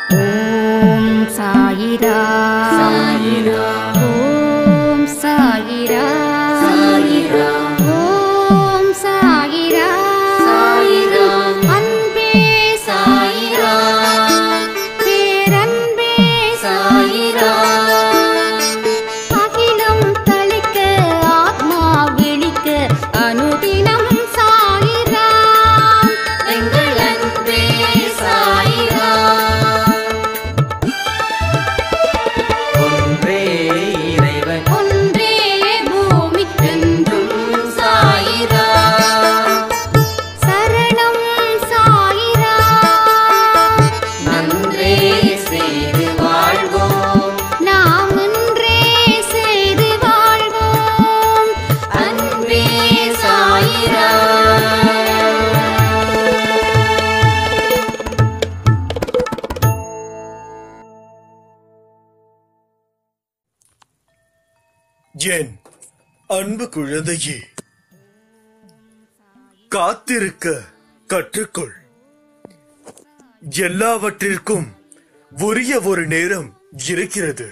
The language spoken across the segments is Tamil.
ஓம் சாயிரா சாயிரா ஓம் சாயிரா சாயிரா ஓம் சாயிரா சாயிரா அன்பே சாயிரா பேரன்பே சாயிரா அகிலம் தளிக்க ஆத்மா விழிக்க அனுதினம் சாயிரா எங்கள் அன்பே சாயிரா ஒன்றே இறைவன் ஒன்றே பூமிக்கென்றும் என்றும் சாயிரா சரணம் சாயிரா நன்றே செய்து வாழ்வோம் நாம் ஒன்றே செய்து வாழ்வோம் அன்பே சாயிரா என் அன்பு குழந்தையே காத்திருக்க கற்றுக்கொள் எல்லாவற்றிற்கும் உரிய ஒரு நேரம் இருக்கிறது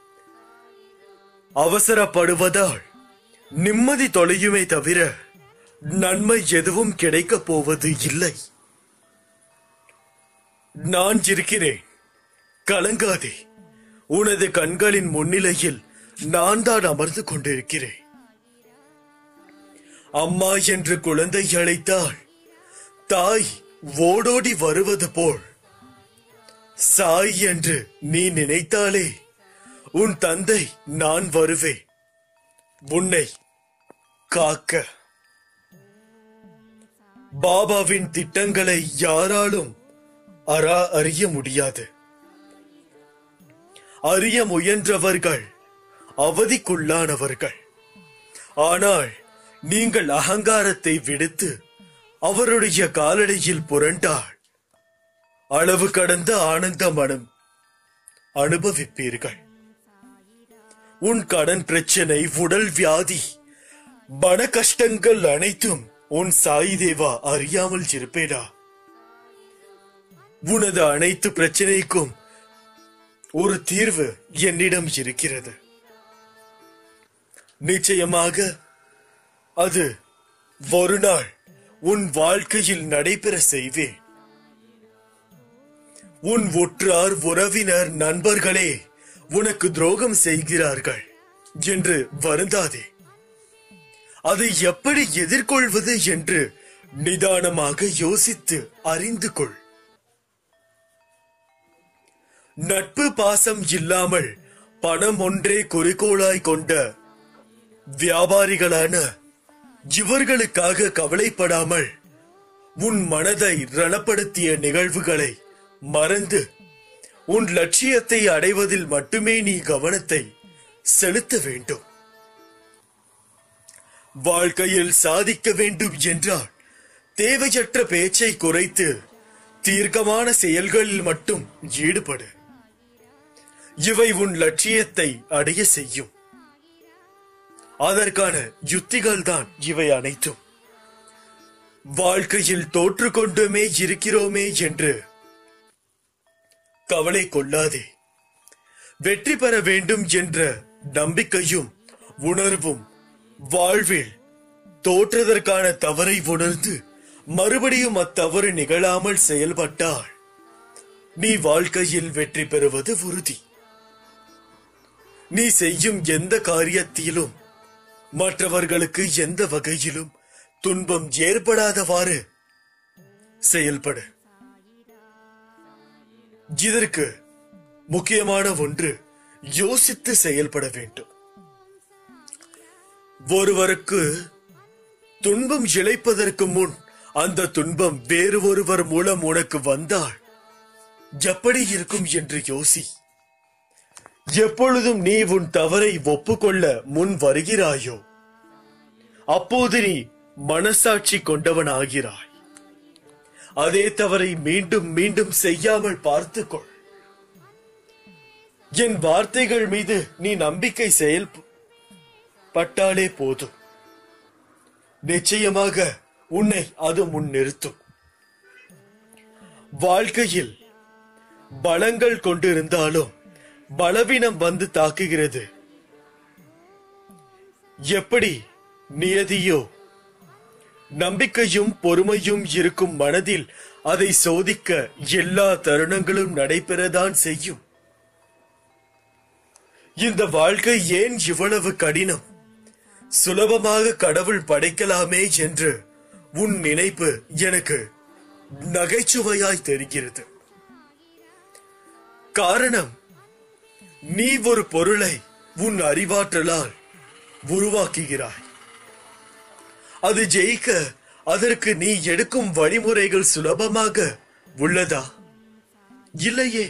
அவசரப்படுவதால் நிம்மதி தொலையுமே தவிர நன்மை எதுவும் கிடைக்கப் போவது இல்லை நான் இருக்கிறேன் கலங்காதே உனது கண்களின் முன்னிலையில் நான் தான் அமர்ந்து கொண்டிருக்கிறேன் அம்மா என்று குழந்தை அழைத்தால் தாய் ஓடோடி வருவது போல் சாய் என்று நீ நினைத்தாலே உன் தந்தை நான் வருவேன் உன்னை காக்க பாபாவின் திட்டங்களை யாராலும் அரா அறிய முடியாது அறிய முயன்றவர்கள் அவதிக்குள்ளானவர்கள் ஆனால் நீங்கள் அகங்காரத்தை விடுத்து அவருடைய காலடியில் புரண்டால் அளவு கடந்த ஆனந்த மனம் அனுபவிப்பீர்கள் உன் கடன் பிரச்சனை உடல் வியாதி மன கஷ்டங்கள் அனைத்தும் உன் சாய் தேவா அறியாமல் இருப்பேடா உனது அனைத்து பிரச்சனைக்கும் ஒரு தீர்வு என்னிடம் இருக்கிறது நிச்சயமாக அது ஒரு நாள் உன் வாழ்க்கையில் நடைபெற செய்வேன் உன் உற்றார் உறவினர் நண்பர்களே உனக்கு துரோகம் செய்கிறார்கள் என்று வருந்தாதே அதை எப்படி எதிர்கொள்வது என்று நிதானமாக யோசித்து அறிந்து கொள் நட்பு பாசம் இல்லாமல் பணம் ஒன்றே குறிக்கோளாய் கொண்ட வியாபாரிகளான இவர்களுக்காக கவலைப்படாமல் உன் மனதை ரணப்படுத்திய நிகழ்வுகளை மறந்து உன் லட்சியத்தை அடைவதில் மட்டுமே நீ கவனத்தை செலுத்த வேண்டும் வாழ்க்கையில் சாதிக்க வேண்டும் என்றால் தேவையற்ற பேச்சை குறைத்து தீர்க்கமான செயல்களில் மட்டும் ஈடுபடு இவை உன் லட்சியத்தை அடைய செய்யும் அதற்கான யுத்திகள் தான் இவை அனைத்தும் வாழ்க்கையில் தோற்று கொண்டுமே இருக்கிறோமே என்று கவலை கொள்ளாதே வெற்றி பெற வேண்டும் என்ற நம்பிக்கையும் உணர்வும் வாழ்வில் தோற்றதற்கான தவறை உணர்ந்து மறுபடியும் அத்தவறு நிகழாமல் செயல்பட்டால் நீ வாழ்க்கையில் வெற்றி பெறுவது உறுதி நீ செய்யும் எந்த காரியத்திலும் மற்றவர்களுக்கு எந்த வகையிலும் துன்பம் ஏற்படாதவாறு செயல்படு இதற்கு முக்கியமான ஒன்று யோசித்து செயல்பட வேண்டும் ஒருவருக்கு துன்பம் இழைப்பதற்கு முன் அந்த துன்பம் வேறு ஒருவர் மூலம் உனக்கு வந்தால் எப்படி இருக்கும் என்று யோசி எப்பொழுதும் நீ உன் தவறை ஒப்புக்கொள்ள முன் வருகிறாயோ அப்போது நீ மனசாட்சி கொண்டவன் ஆகிறாய் அதே தவறை மீண்டும் மீண்டும் செய்யாமல் பார்த்துக்கொள் என் வார்த்தைகள் மீது நீ நம்பிக்கை செயல்பட்டாலே போதும் நிச்சயமாக உன்னை அது முன் நிறுத்தும் வாழ்க்கையில் பலங்கள் கொண்டிருந்தாலும் பலவீனம் வந்து தாக்குகிறது எப்படி நியதியோ நம்பிக்கையும் பொறுமையும் இருக்கும் மனதில் அதை சோதிக்க எல்லா தருணங்களும் நடைபெறதான் செய்யும் இந்த வாழ்க்கை ஏன் இவ்வளவு கடினம் சுலபமாக கடவுள் படைக்கலாமே என்று உன் நினைப்பு எனக்கு நகைச்சுவையாய் தெரிகிறது காரணம் நீ ஒரு பொருளை உன் அறிவாற்றலால் உருவாக்குகிறாய் அது ஜெயிக்க அதற்கு நீ எடுக்கும் வழிமுறைகள் சுலபமாக உள்ளதா இல்லையே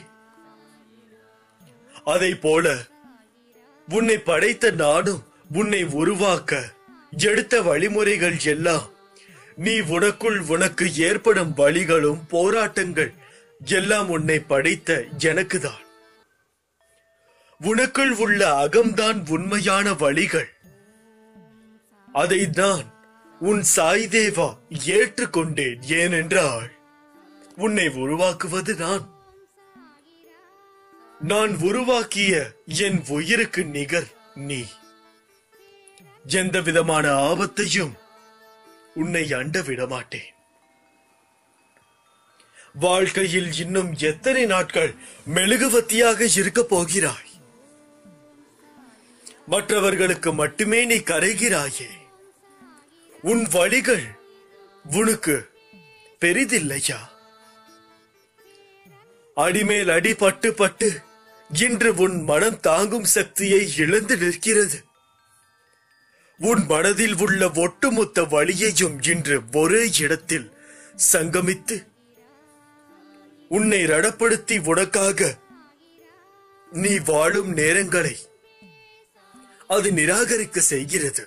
அதை போல உன்னை படைத்த நானும் உன்னை உருவாக்க எடுத்த வழிமுறைகள் எல்லாம் நீ உனக்குள் உனக்கு ஏற்படும் வழிகளும் போராட்டங்கள் எல்லாம் உன்னை படைத்த எனக்குதான் உனக்குள் உள்ள அகம்தான் உண்மையான வழிகள் அதை நான் உன் சாய்தேவா ஏற்றுக்கொண்டேன் ஏனென்றால் உன்னை உருவாக்குவது நான் நான் உருவாக்கிய என் உயிருக்கு நிகர் நீ எந்த விதமான ஆபத்தையும் உன்னை அண்ட விடமாட்டேன் வாழ்க்கையில் இன்னும் எத்தனை நாட்கள் மெழுகுவத்தியாக இருக்கப் போகிறாய் மற்றவர்களுக்கு மட்டுமே நீ கரைகிறாயே உன் வழிகள் உனக்கு பெரிதில்லையா அடிமேல் அடி பட்டு பட்டு இன்று உன் மனம் தாங்கும் சக்தியை இழந்து நிற்கிறது உன் மனதில் உள்ள ஒட்டுமொத்த வழியையும் இன்று ஒரே இடத்தில் சங்கமித்து உன்னை ரணப்படுத்தி உனக்காக நீ வாழும் நேரங்களை அது நிராகரிக்க செய்கிறது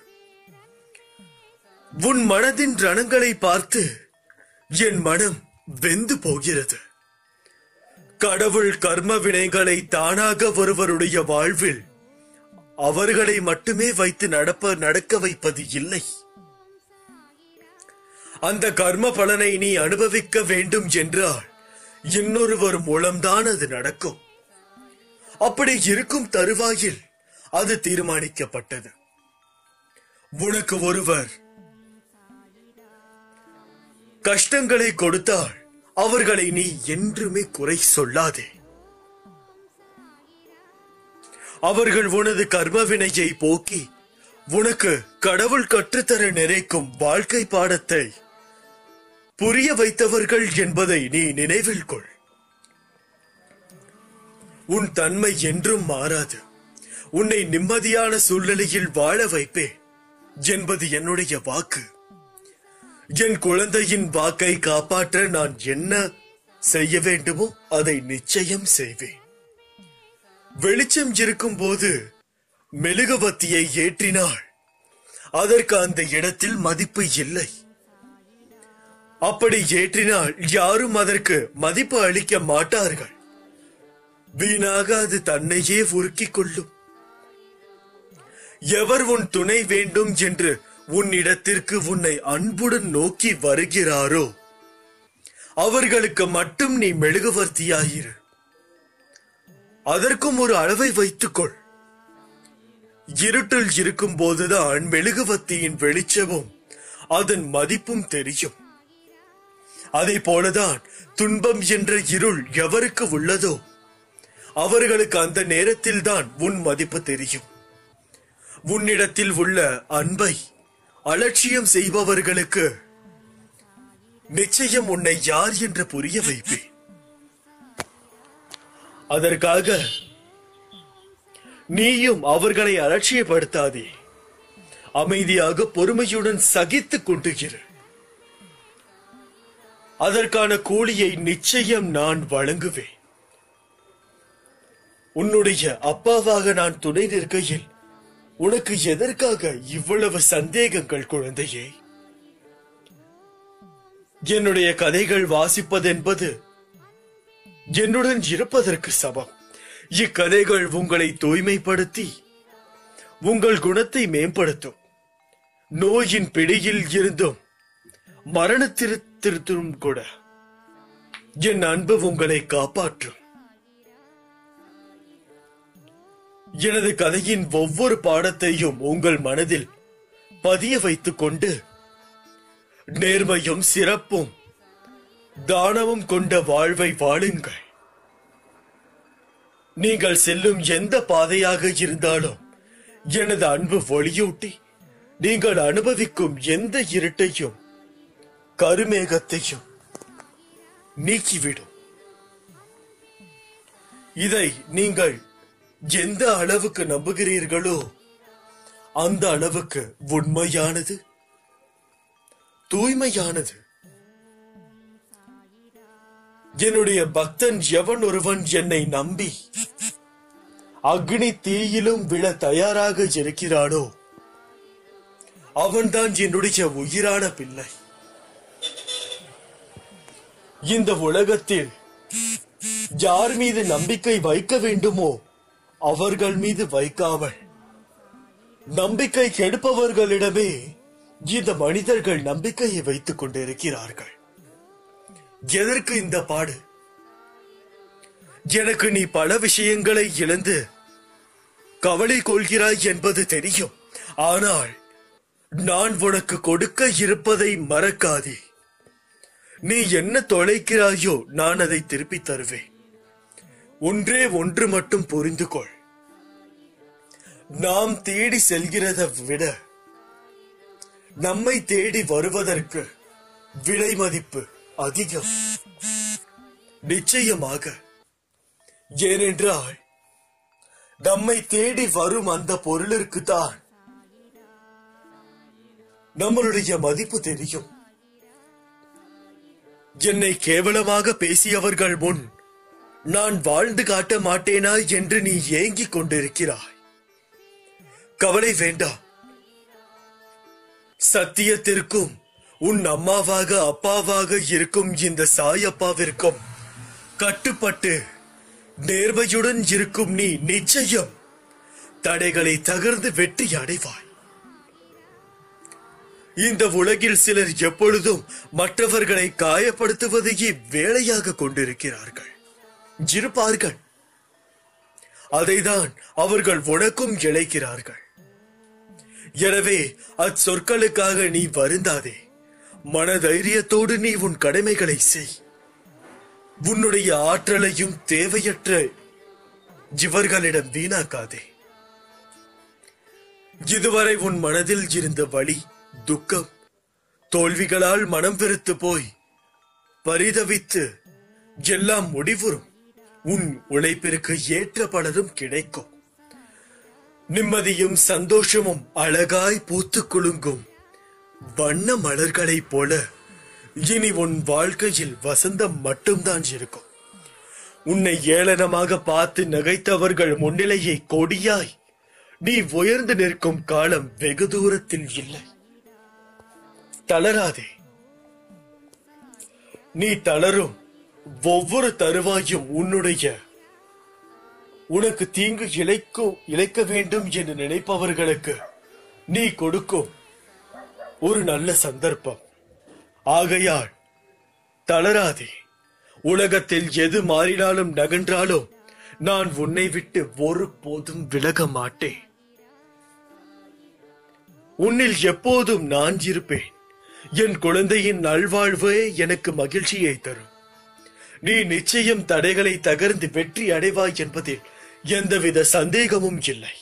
உன் மனதின் ரணங்களை பார்த்து என் மனம் வெந்து போகிறது கடவுள் கர்ம வினைகளை தானாக ஒருவருடைய வாழ்வில் அவர்களை மட்டுமே வைத்து நடப்ப நடக்க வைப்பது இல்லை அந்த கர்ம பலனை நீ அனுபவிக்க வேண்டும் என்றால் இன்னொருவர் மூலம்தான் அது நடக்கும் அப்படி இருக்கும் தருவாயில் அது தீர்மானிக்கப்பட்டது உனக்கு ஒருவர் கஷ்டங்களை கொடுத்தால் அவர்களை நீ என்றுமே குறை சொல்லாதே அவர்கள் உனது கர்மவினையை போக்கி உனக்கு கடவுள் கற்றுத்தர நினைக்கும் வாழ்க்கை பாடத்தை புரிய வைத்தவர்கள் என்பதை நீ நினைவில் கொள் உன் தன்மை என்றும் மாறாது உன்னை நிம்மதியான சூழ்நிலையில் வாழ வைப்பேன் என்பது என்னுடைய வாக்கு என் குழந்தையின் வாக்கை காப்பாற்ற நான் என்ன செய்ய வேண்டுமோ அதை நிச்சயம் செய்வேன் வெளிச்சம் இருக்கும்போது மெழுகுவத்தியை ஏற்றினாள் அதற்கு அந்த இடத்தில் மதிப்பு இல்லை அப்படி ஏற்றினால் யாரும் அதற்கு மதிப்பு அளிக்க மாட்டார்கள் வீணாக அது தன்னையே உருக்கிக் கொள்ளும் எவர் உன் துணை வேண்டும் என்று உன்னிடத்திற்கு உன்னை அன்புடன் நோக்கி வருகிறாரோ அவர்களுக்கு மட்டும் நீ மெழுகுவர்த்தியாயிரு அதற்கும் ஒரு அளவை வைத்துக்கொள் இருட்டில் இருக்கும் போதுதான் மெழுகுவத்தியின் வெளிச்சமும் அதன் மதிப்பும் தெரியும் அதை போலதான் துன்பம் என்ற இருள் எவருக்கு உள்ளதோ அவர்களுக்கு அந்த நேரத்தில்தான் உன் மதிப்பு தெரியும் உன்னிடத்தில் உள்ள அன்பை அலட்சியம் செய்பவர்களுக்கு நிச்சயம் உன்னை யார் என்று புரிய வைப்பேன் அதற்காக நீயும் அவர்களை அலட்சியப்படுத்தாதே அமைதியாக பொறுமையுடன் சகித்துக் கொண்டுகிற அதற்கான கூலியை நிச்சயம் நான் வழங்குவேன் உன்னுடைய அப்பாவாக நான் துணை நிற்கையில் உனக்கு எதற்காக இவ்வளவு சந்தேகங்கள் குழந்தையே என்னுடைய கதைகள் வாசிப்பதென்பது என்னுடன் இருப்பதற்கு சமம் இக்கதைகள் உங்களை தூய்மைப்படுத்தி உங்கள் குணத்தை மேம்படுத்தும் நோயின் பிடியில் இருந்தும் மரணத்திருத்திருத்தும் கூட என் அன்பு உங்களை காப்பாற்றும் எனது கதையின் ஒவ்வொரு பாடத்தையும் உங்கள் மனதில் பதிய வைத்துக் கொண்டு நேர்மையும் சிறப்பும் தானமும் கொண்ட வாழ்வை வாழுங்கள் நீங்கள் செல்லும் எந்த பாதையாக இருந்தாலும் எனது அன்பு ஒளியூட்டி நீங்கள் அனுபவிக்கும் எந்த இருட்டையும் கருமேகத்தையும் நீக்கிவிடும் இதை நீங்கள் எந்த அளவுக்கு நம்புகிறீர்களோ அந்த அளவுக்கு உண்மையானது தூய்மையானது என்னுடைய பக்தன் எவன் ஒருவன் என்னை நம்பி அக்னி தீயிலும் விழ தயாராக இருக்கிறானோ அவன்தான் என்னுடைய உயிரான பிள்ளை இந்த உலகத்தில் யார் மீது நம்பிக்கை வைக்க வேண்டுமோ அவர்கள் மீது வைக்காமல் நம்பிக்கை கெடுப்பவர்களிடமே இந்த மனிதர்கள் நம்பிக்கையை வைத்துக் கொண்டிருக்கிறார்கள் எதற்கு இந்த பாடு எனக்கு நீ பல விஷயங்களை இழந்து கவலை கொள்கிறாய் என்பது தெரியும் ஆனால் நான் உனக்கு கொடுக்க இருப்பதை மறக்காதே நீ என்ன தொலைக்கிறாயோ நான் அதை திருப்பித் தருவேன் ஒன்றே ஒன்று மட்டும் புரிந்து கொள் நாம் தேடி செல்கிறதை விட நம்மை தேடி வருவதற்கு விலை மதிப்பு அதிகம் நிச்சயமாக ஏனென்றால் நம்மை தேடி வரும் அந்த பொருளிற்கு தான் நம்மளுடைய மதிப்பு தெரியும் என்னை கேவலமாக பேசியவர்கள் முன் நான் வாழ்ந்து காட்ட மாட்டேனா என்று நீ ஏங்கிக் கொண்டிருக்கிறாய் கவலை வேண்டாம் சத்தியத்திற்கும் உன் அம்மாவாக அப்பாவாக இருக்கும் இந்த சாயப்பாவிற்கும் கட்டுப்பட்டு நேர்மையுடன் இருக்கும் நீ நிச்சயம் தடைகளை தகர்ந்து வெற்றி அடைவாய் இந்த உலகில் சிலர் எப்பொழுதும் மற்றவர்களை காயப்படுத்துவதையே வேலையாக கொண்டிருக்கிறார்கள் இருப்பார்கள் அதைதான் அவர்கள் உனக்கும் இழைக்கிறார்கள் எனவே அச்சொற்களுக்காக நீ வருந்தாதே மனதைரியத்தோடு நீ உன் கடமைகளை செய் உன்னுடைய ஆற்றலையும் தேவையற்ற இவர்களிடம் வீணாக்காதே இதுவரை உன் மனதில் இருந்த வலி துக்கம் தோல்விகளால் மனம் வெறுத்து போய் பரிதவித்து எல்லாம் முடிவுறும் உன் உழைப்பிற்கு ஏற்ற பலரும் கிடைக்கும் நிம்மதியும் சந்தோஷமும் அழகாய் பூத்துக் குலுங்கும் வண்ண மலர்களைப் போல இனி உன் வாழ்க்கையில் வசந்தம் மட்டும்தான் இருக்கும் உன்னை ஏளனமாக பார்த்து நகைத்தவர்கள் முன்னிலையை கொடியாய் நீ உயர்ந்து நிற்கும் காலம் வெகு தூரத்தில் இல்லை தளராதே நீ தளரும் ஒவ்வொரு தருவாயும் உன்னுடைய உனக்கு தீங்கு இழைக்கும் இழைக்க வேண்டும் என்று நினைப்பவர்களுக்கு நீ கொடுக்கும் ஒரு நல்ல சந்தர்ப்பம் ஆகையால் தளராதே உலகத்தில் எது மாறினாலும் நகன்றாலும் நான் உன்னை விட்டு ஒரு போதும் விலக மாட்டேன் உன்னில் எப்போதும் நான் இருப்பேன் என் குழந்தையின் நல்வாழ்வே எனக்கு மகிழ்ச்சியை தரும் நீ நிச்சயம் தடைகளை தகர்ந்து வெற்றி அடைவாய் என்பதில் எந்தவித சந்தேகமும் இல்லை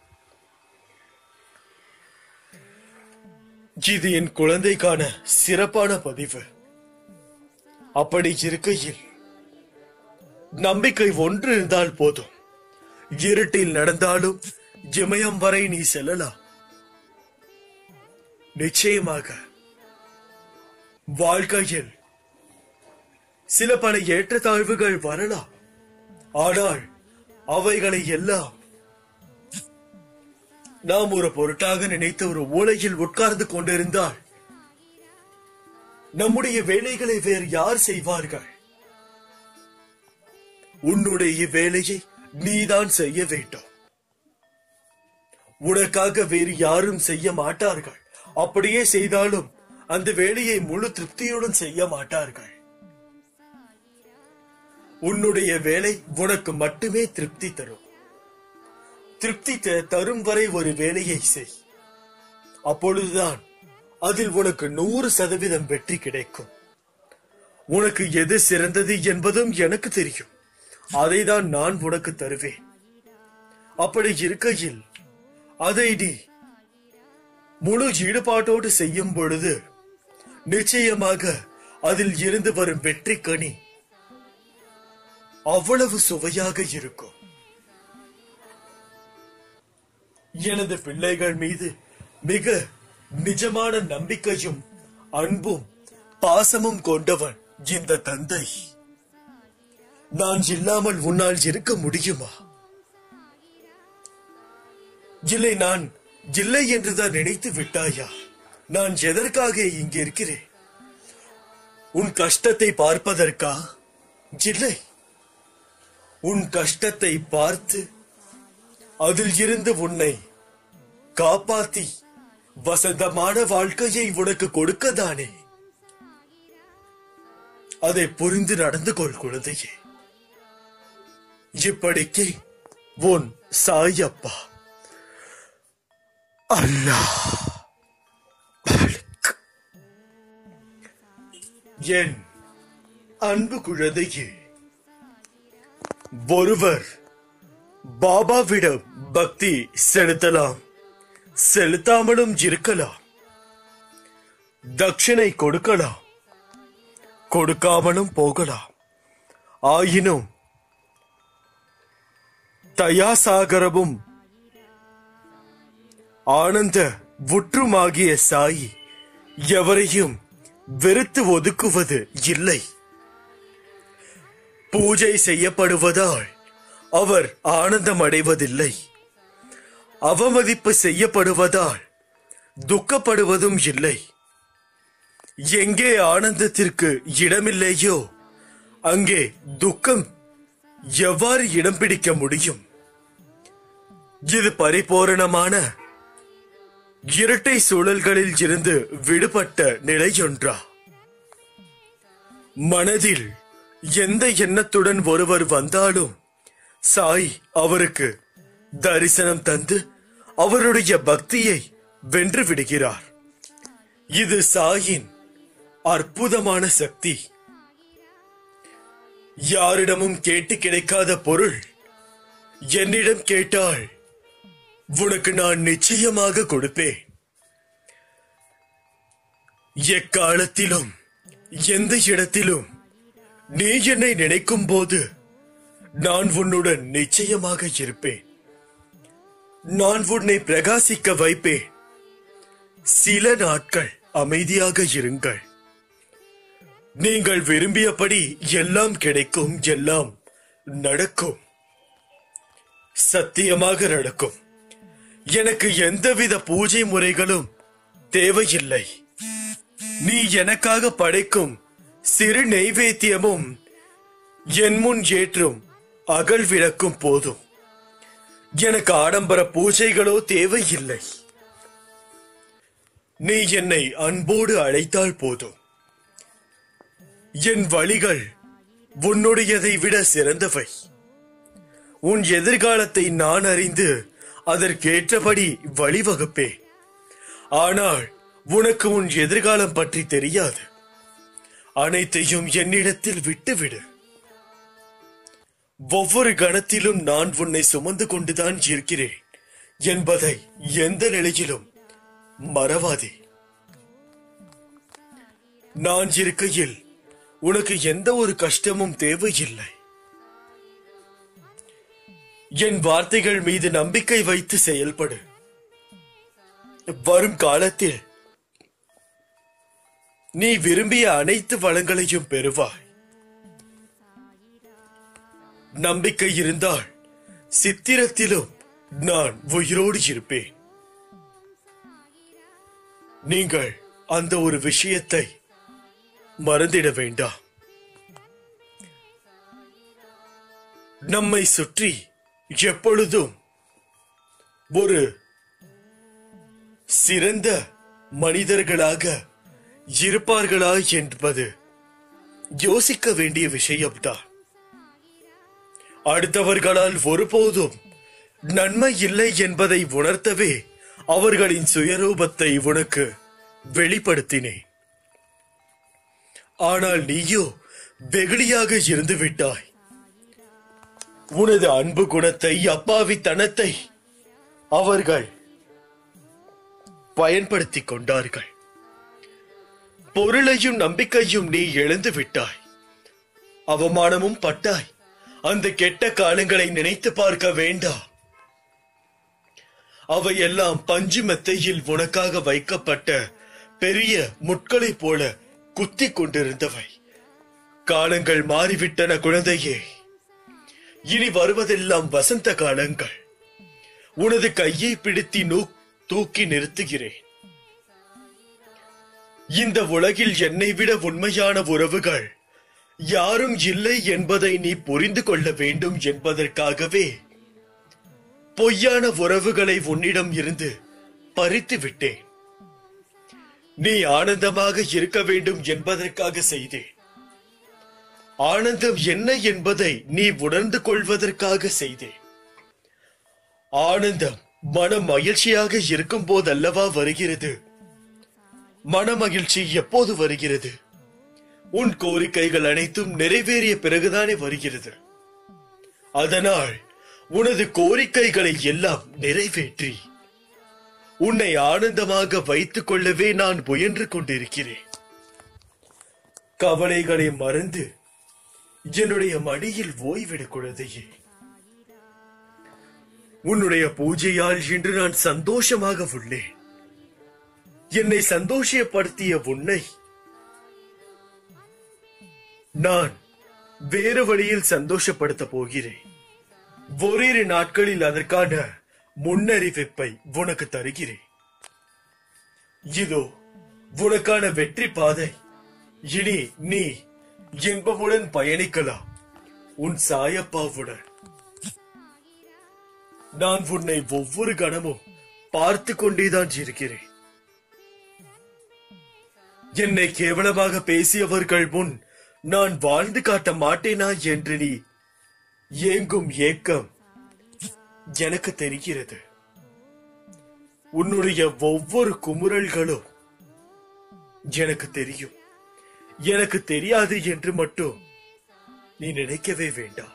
இது என் குழந்தைக்கான சிறப்பான பதிவு அப்படி இருக்கையில் நம்பிக்கை ஒன்று இருந்தால் போதும் இருட்டில் நடந்தாலும் இமயம் வரை நீ செல்லலாம் நிச்சயமாக வாழ்க்கையில் சில பல ஏற்றத்தாழ்வுகள் வரலாம் ஆனால் அவைகளை எல்லாம் நாம் ஒரு பொருட்டாக நினைத்து ஒரு மூலையில் உட்கார்ந்து கொண்டிருந்தால் நம்முடைய வேலைகளை வேறு யார் செய்வார்கள் உன்னுடைய வேலையை நீதான் செய்ய வேண்டும் உனக்காக வேறு யாரும் செய்ய மாட்டார்கள் அப்படியே செய்தாலும் அந்த வேலையை முழு திருப்தியுடன் செய்ய மாட்டார்கள் உன்னுடைய வேலை உனக்கு மட்டுமே திருப்தி தரும் திருப்தி த- தரும் வரை ஒரு வேலையை செய் அப்பொழுதுதான் அதில் உனக்கு நூறு சதவீதம் வெற்றி கிடைக்கும் உனக்கு எது சிறந்தது என்பதும் எனக்கு தெரியும் அதைதான் நான் உனக்கு தருவேன் அப்படி இருக்கையில் அதை நீ முழு ஈடுபாட்டோடு செய்யும் பொழுது நிச்சயமாக அதில் இருந்து வரும் வெற்றி கனி அவ்வளவு சுவையாக இருக்கும் எனது பிள்ளைகள் மீது மிக நிஜமான நம்பிக்கையும் அன்பும் பாசமும் கொண்டவன் இந்த தந்தை நான் இல்லாமல் உன்னால் இருக்க முடியுமா இல்லை நான் இல்லை என்றுதான் நினைத்து விட்டாயா நான் எதற்காக இங்கு இருக்கிறேன் உன் கஷ்டத்தை பார்ப்பதற்கா இல்லை உன் கஷ்டத்தை பார்த்து அதில் இருந்து உன்னை காப்பாத்தி வசந்தமான வாழ்க்கையை உனக்கு கொடுக்கதானே அதை புரிந்து நடந்து கொள் குழந்தையே இப்படிக்கு உன் சாயப்பா அல்லாஹ் மாலிக். என் அன்பு குழந்தையே ஒருவர் பாபாவிடம் பக்தி செலுத்தலாம் செலுத்தாமலும் இருக்கலாம் தட்சிணை கொடுக்கலாம் கொடுக்காமலும் போகலாம் ஆயினும் தயாசாகரமும் ஆனந்த புற்றுமாகிய சாயி எவரையும் வெறுத்து ஒதுக்குவது இல்லை பூஜை செய்யப்படுவதால் அவர் ஆனந்தம் அடைவதில்லை அவமதிப்பு செய்யப்படுவதால் துக்கப்படுவதும் இல்லை எங்கே ஆனந்தத்திற்கு இடமில்லையோ அங்கே துக்கம் எவ்வாறு இடம் பிடிக்க முடியும் இது பரிபூரணமான இரட்டை சூழல்களில் இருந்து விடுபட்ட நிலையொன்றா மனதில் எந்த எண்ணத்துடன் ஒருவர் வந்தாலும் சாய் அவருக்கு தரிசனம் தந்து அவருடைய பக்தியை வென்று விடுகிறார் இது சாயின் அற்புதமான சக்தி யாரிடமும் கேட்டு கிடைக்காத பொருள் என்னிடம் கேட்டால் உனக்கு நான் நிச்சயமாக கொடுப்பேன் எக்காலத்திலும் எந்த இடத்திலும் நீ என்னை நினைக்கும் போது நான் உன்னுடன் நிச்சயமாக இருப்பேன் நான் உன்னை பிரகாசிக்க வைப்பேன் சில நாட்கள் அமைதியாக இருங்கள் நீங்கள் விரும்பியபடி எல்லாம் கிடைக்கும் எல்லாம் நடக்கும் சத்தியமாக நடக்கும் எனக்கு எந்தவித பூஜை முறைகளும் தேவையில்லை நீ எனக்காக படைக்கும் சிறு நெய்வேத்தியமும் என் முன் ஏற்றும் அகல் விளக்கும் போதும் எனக்கு ஆடம்பர பூஜைகளோ தேவையில்லை நீ என்னை அன்போடு அழைத்தால் போதும் என் வழிகள் உன்னுடையதை விட சிறந்தவை உன் எதிர்காலத்தை நான் அறிந்து அதற்கேற்றபடி வழிவகுப்பேன் ஆனால் உனக்கு உன் எதிர்காலம் பற்றி தெரியாது அனைத்தையும் என்னிடத்தில் விட்டுவிடு ஒவ்வொரு கணத்திலும் நான் உன்னை சுமந்து கொண்டுதான் இருக்கிறேன் என்பதை எந்த நிலையிலும் மறவாதே நான் இருக்கையில் உனக்கு எந்த ஒரு கஷ்டமும் தேவையில்லை என் வார்த்தைகள் மீது நம்பிக்கை வைத்து செயல்படு வரும் காலத்தில் நீ விரும்பிய அனைத்து வளங்களையும் பெறுவாய் நம்பிக்கை இருந்தால் சித்திரத்திலும் நான் உயிரோடு இருப்பேன் நீங்கள் அந்த ஒரு விஷயத்தை மறந்திட வேண்டாம் நம்மை சுற்றி எப்பொழுதும் ஒரு சிறந்த மனிதர்களாக இருப்பார்களா என்பது யோசிக்க வேண்டிய விஷயம்தான் அடுத்தவர்களால் ஒருபோதும் நன்மை இல்லை என்பதை உணர்த்தவே அவர்களின் சுயரூபத்தை உனக்கு வெளிப்படுத்தினேன் ஆனால் நீயோ வெகுளியாக இருந்து விட்டாய் உனது அன்பு குணத்தை அப்பாவித்தனத்தை அவர்கள் பயன்படுத்திக் கொண்டார்கள் பொருளையும் நம்பிக்கையும் நீ இழந்து விட்டாய் அவமானமும் பட்டாய் அந்த கெட்ட காலங்களை நினைத்து பார்க்க வேண்டாம் அவையெல்லாம் பஞ்சு மெத்தையில் உனக்காக வைக்கப்பட்ட பெரிய முட்களைப் போல குத்திக் கொண்டிருந்தவை காலங்கள் மாறிவிட்டன குழந்தையே இனி வருவதெல்லாம் வசந்த காலங்கள் உனது கையை பிடித்து நூ தூக்கி நிறுத்துகிறேன் இந்த உலகில் என்னை விட உண்மையான உறவுகள் யாரும் இல்லை என்பதை நீ புரிந்து கொள்ள வேண்டும் என்பதற்காகவே பொய்யான உறவுகளை உன்னிடம் இருந்து பறித்து விட்டேன் நீ ஆனந்தமாக இருக்க வேண்டும் என்பதற்காக செய்தேன் ஆனந்தம் என்ன என்பதை நீ உணர்ந்து கொள்வதற்காக செய்தேன் ஆனந்தம் மன மகிழ்ச்சியாக இருக்கும் போதல்லவா வருகிறது மன மகிழ்ச்சி எப்போது வருகிறது உன் கோரிக்கைகள் அனைத்தும் நிறைவேறிய பிறகுதானே வருகிறது அதனால் உனது கோரிக்கைகளை எல்லாம் நிறைவேற்றி உன்னை ஆனந்தமாக வைத்துக் கொள்ளவே நான் முயன்று கொண்டிருக்கிறேன் கவலைகளை மறந்து என்னுடைய மடியில் ஓய்விடு குழந்தையே உன்னுடைய பூஜையால் இன்று நான் சந்தோஷமாக உள்ளேன் என்னை சந்தோஷப்படுத்திய உன்னை நான் வேறு வழியில் சந்தோஷப்படுத்த போகிறேன் ஓரிரு நாட்களில் அதற்கான முன்னறிவிப்பை உனக்கு தருகிறேன் இதோ உனக்கான வெற்றி பாதை இனி நீ இன்பமுடன் பயணிக்கலாம் உன் சாயப்பாவுடன் நான் உன்னை ஒவ்வொரு கணமும் பார்த்து கொண்டேதான் இருக்கிறேன் என்னை கேவலமாக பேசியவர்கள் முன் நான் வாழ்ந்து காட்ட மாட்டேனா என்று நீ ஏங்கும் ஏக்கம் எனக்கு தெரிகிறது உன்னுடைய ஒவ்வொரு குமுறல்களும் எனக்கு தெரியும் எனக்கு தெரியாது என்று மட்டும் நீ நினைக்கவே வேண்டாம்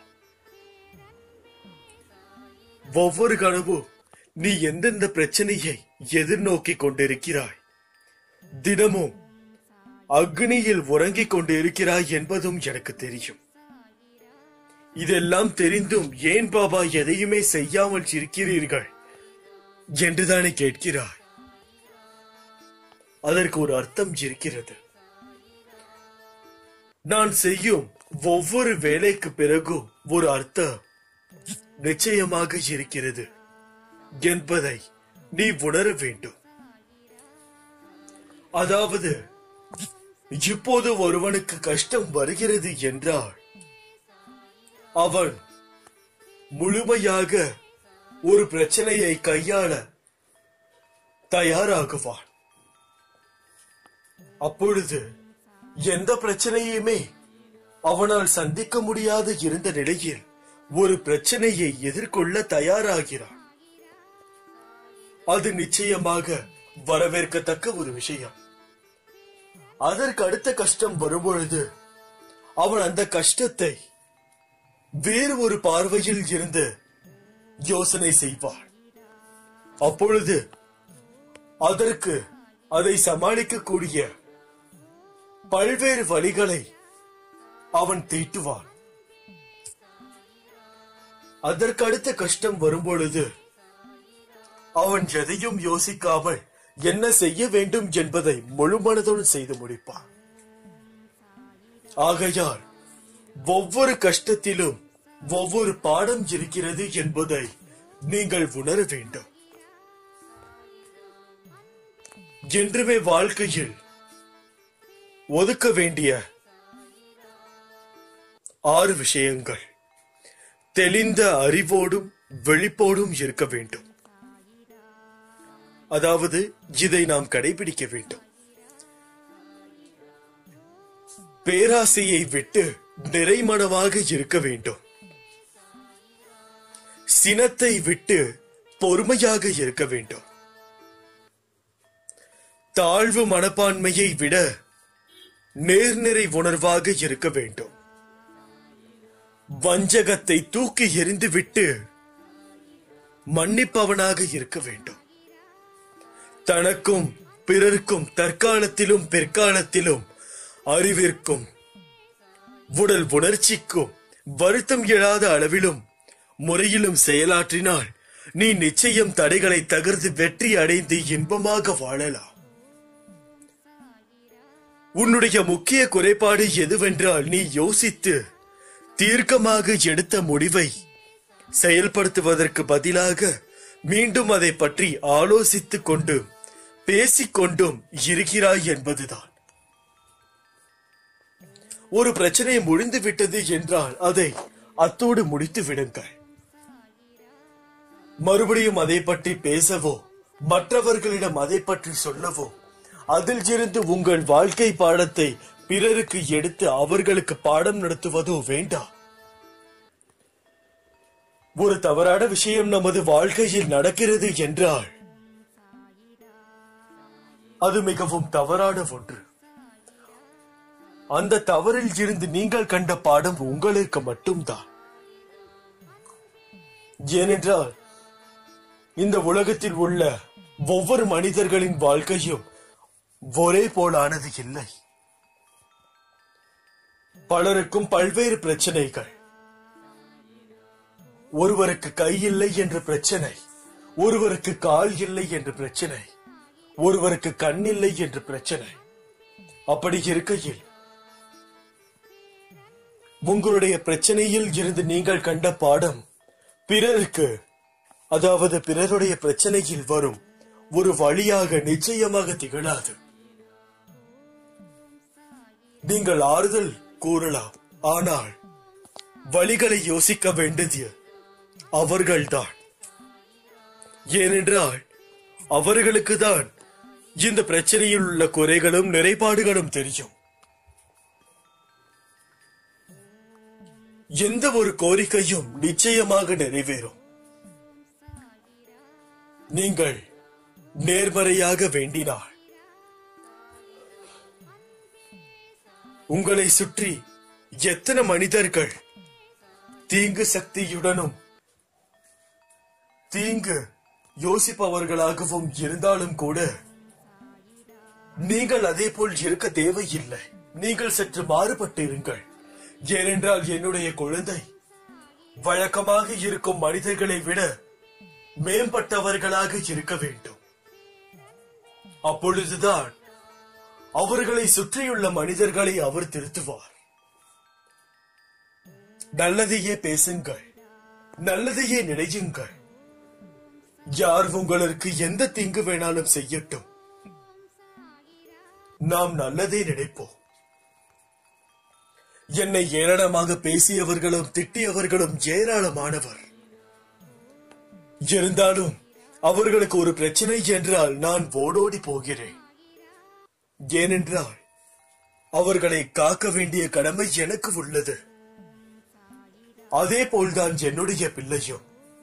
ஒவ்வொரு கனவும் நீ எந்தெந்த பிரச்சனையை எதிர்நோக்கி கொண்டிருக்கிறாய் தினமும் அக்னியில் உறங்கிக் கொண்டிருக்கிறாய் என்பதும் எனக்கு தெரியும் இதெல்லாம் தெரிந்தும் ஏன் பாபா எதையுமே செய்யாமல் இருக்கிறீர்கள் என்றுதானே கேட்கிறாய் அதற்கு ஒரு அர்த்தம் இருக்கிறது நான் செய்யும் ஒவ்வொரு வேலைக்கு பிறகும் ஒரு அர்த்தம் நிச்சயமாக இருக்கிறது என்பதை நீ உணர வேண்டும் அதாவது இப்போது ஒருவனுக்கு கஷ்டம் வருகிறது என்றால் அவன் முழுமையாக ஒரு பிரச்சனையை கையாள தயாராகுவான் அப்பொழுது எந்த பிரச்சனையுமே அவனால் சந்திக்க முடியாது இருந்த நிலையில் ஒரு பிரச்சனையை எதிர்கொள்ள தயாராகிறான் அது நிச்சயமாக வரவேற்கத்தக்க ஒரு விஷயம் அதற்கு அடுத்த கஷ்டம் வரும்பொழுது அவன் அந்த கஷ்டத்தை வேறு ஒரு பார்வையில் இருந்து யோசனை செய்வான் அப்பொழுது அதற்கு அதை சமாளிக்கக்கூடிய பல்வேறு வழிகளை அவன் தீட்டுவான் அதற்கு அடுத்த கஷ்டம் வரும்பொழுது அவன் எதையும் யோசிக்காமல் என்ன செய்ய வேண்டும் என்பதை முழு மனதோடு செய்து முடிப்பான் ஆகையால் ஒவ்வொரு கஷ்டத்திலும் ஒவ்வொரு பாடம் இருக்கிறது என்பதை நீங்கள் உணர வேண்டும் என்றுமே வாழ்க்கையில் ஒதுக்க வேண்டிய ஆறு விஷயங்கள் தெளிந்த அறிவோடும் வெளிப்போடும் இருக்க வேண்டும் அதாவது இதை நாம் கடைபிடிக்க வேண்டும் பேராசையை விட்டு நிறைமனமாக இருக்க வேண்டும் சினத்தை விட்டு பொறுமையாக இருக்க வேண்டும் தாழ்வு மனப்பான்மையை விட நேர்நிறை உணர்வாக இருக்க வேண்டும் வஞ்சகத்தை தூக்கி எறிந்துவிட்டு மன்னிப்பவனாக இருக்க வேண்டும் தனக்கும் பிறருக்கும் தற்காலத்திலும் பிற்காலத்திலும் அறிவிற்கும் உடல் உணர்ச்சிக்கும் வருத்தம் எழாத அளவிலும் முறையிலும் செயலாற்றினால் நீ நிச்சயம் தடைகளை தகர்த்து வெற்றி அடைந்து இன்பமாக வாழலாம் உன்னுடைய முக்கிய குறைபாடு எதுவென்றால் நீ யோசித்து தீர்க்கமாக எடுத்த முடிவை செயல்படுத்துவதற்கு பதிலாக மீண்டும் அதை பற்றி ஆலோசித்துக் கொண்டு பேசிக்கொண்டும் இருக்கிறாய் என்பதுதான் ஒரு பிரச்சனை முடிந்து விட்டது என்றால் அதை அத்தோடு முடித்து விடுங்கள் மறுபடியும் அதை பற்றி பேசவோ மற்றவர்களிடம் அதை பற்றி சொல்லவோ அதில் இருந்து உங்கள் வாழ்க்கை பாடத்தை பிறருக்கு எடுத்து அவர்களுக்கு பாடம் நடத்துவதோ வேண்டாம் ஒரு தவறான விஷயம் நமது வாழ்க்கையில் நடக்கிறது என்றால் அது மிகவும் தவறான ஒன்று அந்த தவறில் இருந்து நீங்கள் கண்ட பாடம் உங்களுக்கு மட்டும்தான் ஏனென்றால் இந்த உலகத்தில் உள்ள ஒவ்வொரு மனிதர்களின் வாழ்க்கையும் ஒரே போலானது இல்லை பலருக்கும் பல்வேறு பிரச்சனைகள் ஒருவருக்கு கை இல்லை என்ற பிரச்சனை ஒருவருக்கு கால் இல்லை என்ற பிரச்சனை ஒருவருக்கு கண் இல்லை என்ற பிரச்சனை அப்படி இருக்கையில் உங்களுடைய பிரச்சனையில் இருந்து நீங்கள் கண்ட பாடம் பிறருக்கு அதாவது பிறருடைய பிரச்சனையில் வரும் ஒரு வழியாக நிச்சயமாக திகழாது நீங்கள் ஆறுதல் கூறலாம் ஆனால் வழிகளை யோசிக்க வேண்டியது அவர்கள்தான் ஏனென்றால் அவர்களுக்கு தான் இந்த பிரச்சனையில் உள்ள குறைகளும் நிறைபாடுகளும் தெரியும் எந்த ஒரு கோரிக்கையும் நிச்சயமாக நிறைவேறும் நீங்கள் நேர்மறையாக வேண்டினாள் உங்களை சுற்றி எத்தனை மனிதர்கள் தீங்கு சக்தியுடனும் தீங்கு யோசிப்பவர்களாகவும் இருந்தாலும் கூட நீங்கள் அதே போல் இருக்க தேவையில்லை நீங்கள் சற்று மாறுபட்டு இருங்கள் ஏனென்றால் என்னுடைய குழந்தை வழக்கமாக இருக்கும் மனிதர்களை விட மேம்பட்டவர்களாக இருக்க வேண்டும் அப்பொழுதுதான் அவர்களை சுற்றியுள்ள மனிதர்களை அவர் திருத்துவார் நல்லதையே பேசுங்கள் நல்லதையே நினையுங்கள் யார் உங்களுக்கு எந்த தீங்கு வேணாலும் செய்யட்டும் நாம் நல்லதே நினைப்போம் என்னை ஏளனமாக பேசியவர்களும் திட்டியவர்களும் ஏராளமானவர் இருந்தாலும் அவர்களுக்கு ஒரு பிரச்சனை என்றால் நான் ஓடோடி போகிறேன் ஏனென்றால் அவர்களை காக்க வேண்டிய கடமை எனக்கு உள்ளது அதே போல்தான் என்னுடைய பிள்ளையும்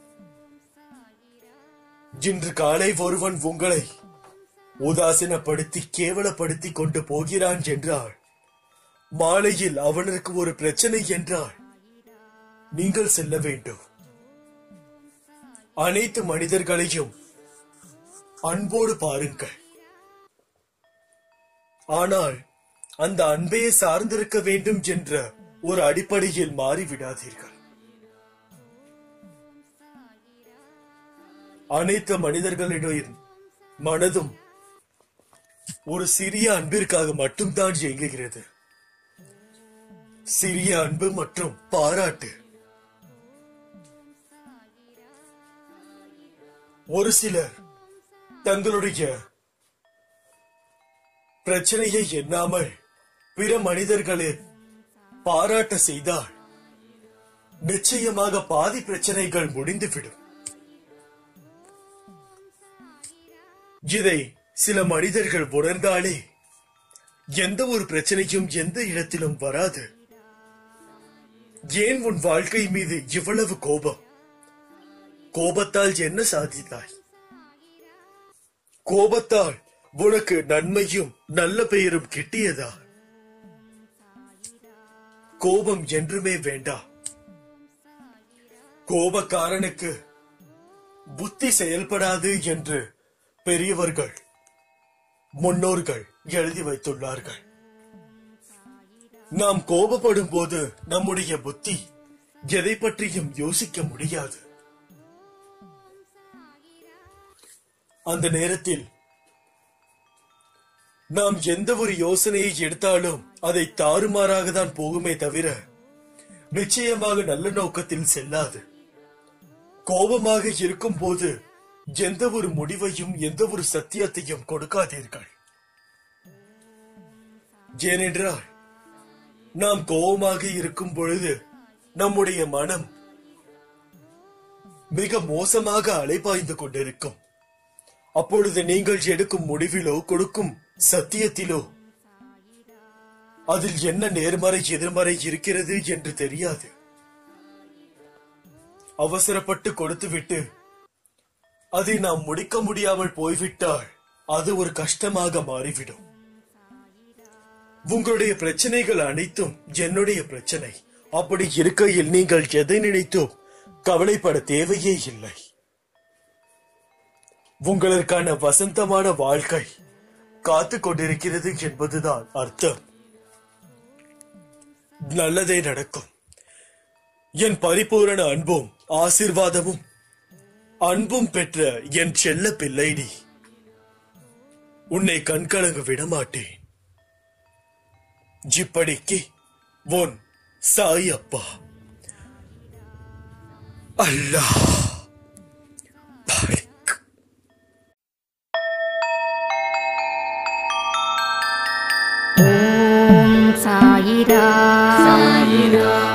இன்று காலை ஒருவன் உங்களை உதாசீனப்படுத்தி கேவலப்படுத்தி கொண்டு போகிறான் என்றால் மாலையில் அவனுக்கு ஒரு பிரச்சனை என்றால் நீங்கள் செல்ல வேண்டும் அனைத்து மனிதர்களையும் அன்போடு பாருங்கள் ஆனால் அந்த அன்பையே சார்ந்திருக்க வேண்டும் என்ற ஒரு அடிப்படையில் மாறிவிடாதீர்கள் அனைத்து மனிதர்களுடைய மனதும் ஒரு சிறிய அன்பிற்காக மட்டும்தான் இயங்குகிறது சிறிய அன்பு மற்றும் பாராட்டு ஒரு சிலர் தங்களுடைய பிரச்சனையை எண்ணாமல் பிற மனிதர்களை பாராட்ட செய்தால் நிச்சயமாக பாதி பிரச்சனைகள் முடிந்துவிடும் இதை சில மனிதர்கள் உணர்ந்தாலே எந்த ஒரு பிரச்சனையும் எந்த இடத்திலும் வராது ஏன் உன் வாழ்க்கை மீது இவ்வளவு கோபம் கோபத்தால் என்ன சாதித்தாய் கோபத்தால் உனக்கு நன்மையும் நல்ல பெயரும் கிட்டியதா கோபம் என்றுமே வேண்டாம் கோபக்காரனுக்கு புத்தி செயல்படாது என்று பெரியவர்கள் முன்னோர்கள் எழுதி வைத்துள்ளார்கள் நாம் கோபப்படும் போது நம்முடைய புத்தி எதை பற்றியும் யோசிக்க முடியாது அந்த நேரத்தில் நாம் எந்த ஒரு யோசனையை எடுத்தாலும் அதை தாறுமாறாக தான் போகுமே தவிர நிச்சயமாக நல்ல நோக்கத்தில் செல்லாது கோபமாக இருக்கும் போது எந்த ஒரு முடிவையும் எந்த ஒரு சத்தியத்தையும் கொடுக்காதீர்கள் ஏனென்றால் நாம் கோபமாக இருக்கும் பொழுது நம்முடைய மனம் மிக மோசமாக அலைபாய்ந்து கொண்டிருக்கும் அப்பொழுது நீங்கள் எடுக்கும் முடிவிலோ கொடுக்கும் சத்தியத்திலோ அதில் என்ன நேர்மறை எதிர்மறை இருக்கிறது என்று தெரியாது அவசரப்பட்டு கொடுத்துவிட்டு அதை நாம் முடிக்க முடியாமல் போய்விட்டால் அது ஒரு கஷ்டமாக மாறிவிடும் உங்களுடைய பிரச்சனைகள் அனைத்தும் என்னுடைய பிரச்சனை அப்படி இருக்கையில் நீங்கள் எதை நினைத்தோ கவலைப்பட தேவையே இல்லை உங்களுக்கான வசந்தமான வாழ்க்கை காத்து கொண்டிருக்கிறது என்பதுதான் அர்த்தம் நல்லதே நடக்கும் என் பரிபூரண அன்பும் ஆசிர்வாதமும் அன்பும் பெற்ற என் செல்ல பிள்ளை நீ உன்னை கண்கலங்க விடமாட்டேன் இப்படிக்கு உன் சாய் அப்பா அல்லாஹ் பாரிக். ஓம் சாயிரா சாயிரா